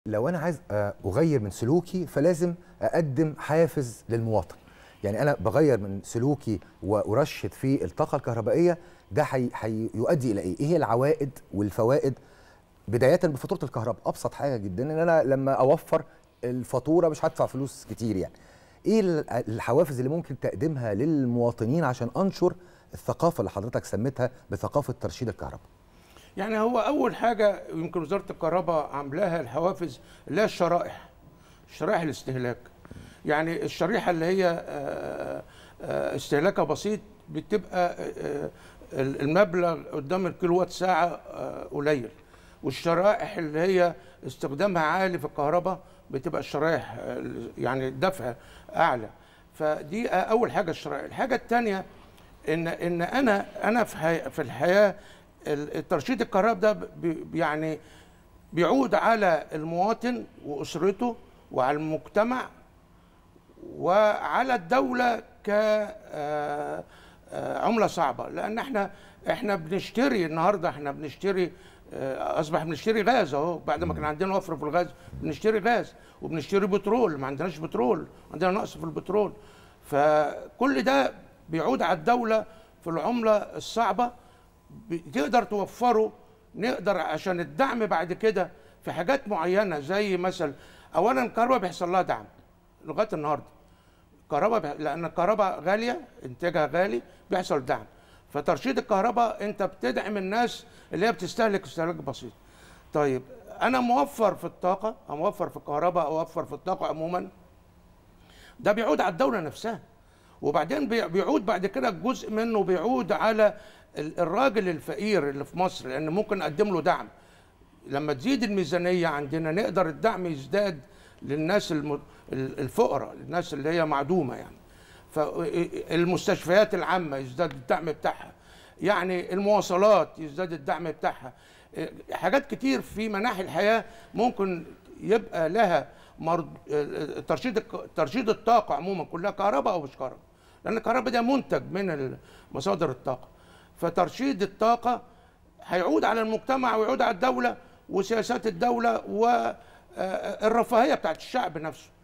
لو انا عايز آه، اغير من سلوكي فلازم اقدم حافز للمواطن يعني انا بغير من سلوكي وارشد في الطاقه الكهربائيه ده هيؤدي الى ايه ايه هي العوائد والفوائد بدايه بفاتوره الكهرباء ابسط حاجه جدا ان انا لما اوفر الفاتوره مش هدفع فلوس كتير يعني ايه الحوافز اللي ممكن تقدمها للمواطنين عشان انشر الثقافه اللي حضرتك سميتها بثقافه ترشيد الكهرباء يعني هو اول حاجه يمكن وزاره الكهرباء عاملاها الحوافز اللي هي الشرائح شرائح الاستهلاك يعني الشريحه اللي هي آه، آه، استهلاكها بسيط بتبقى آه، المبلغ قدام الكيلو وات ساعه قليل والشرائح اللي هي استخدامها عالي في الكهرباء بتبقى الشرائح يعني الدفع اعلى فدي اول حاجه الشرائح الحاجه الثانيه ان ان انا انا في في الحياه الترشيد الكهرباء ده يعني بيعود على المواطن واسرته وعلى المجتمع وعلى الدوله ك آه، آه، عمله صعبه لان احنا احنا بنشتري النهارده احنا بنشتري آه، اصبح بنشتري غاز اهو بعد ما كان عندنا وفر في الغاز بنشتري غاز وبنشتري بترول ما عندناش بترول عندنا نقص في البترول فكل ده بيعود على الدوله في العمله الصعبه تقدر توفره نقدر عشان الدعم بعد كده في حاجات معينه زي مثلا اولا الكهرباء بيحصل لها دعم لغايه النهارده الكهرباء لان الكهرباء غاليه انتاجها غالي بيحصل دعم فترشيد الكهرباء انت بتدعم الناس اللي هي بتستهلك استهلاك بسيط طيب انا موفر في الطاقه موفر في الكهرباء اوفر في الطاقه عموما ده بيعود على الدوله نفسها وبعدين بيعود بعد كده جزء منه بيعود على الراجل الفقير اللي في مصر لان ممكن نقدم له دعم لما تزيد الميزانيه عندنا نقدر الدعم يزداد للناس الفقراء الناس اللي هي معدومه يعني فالمستشفيات العامه يزداد الدعم بتاعها يعني المواصلات يزداد الدعم بتاعها حاجات كتير في مناحي الحياه ممكن يبقى لها مرض ترشيد ترشيد الطاقه عموما كلها كهرباء او مش كهرباء لان الكهرباء ده منتج من مصادر الطاقه فترشيد الطاقه هيعود على المجتمع ويعود على الدوله وسياسات الدوله والرفاهيه بتاعت الشعب نفسه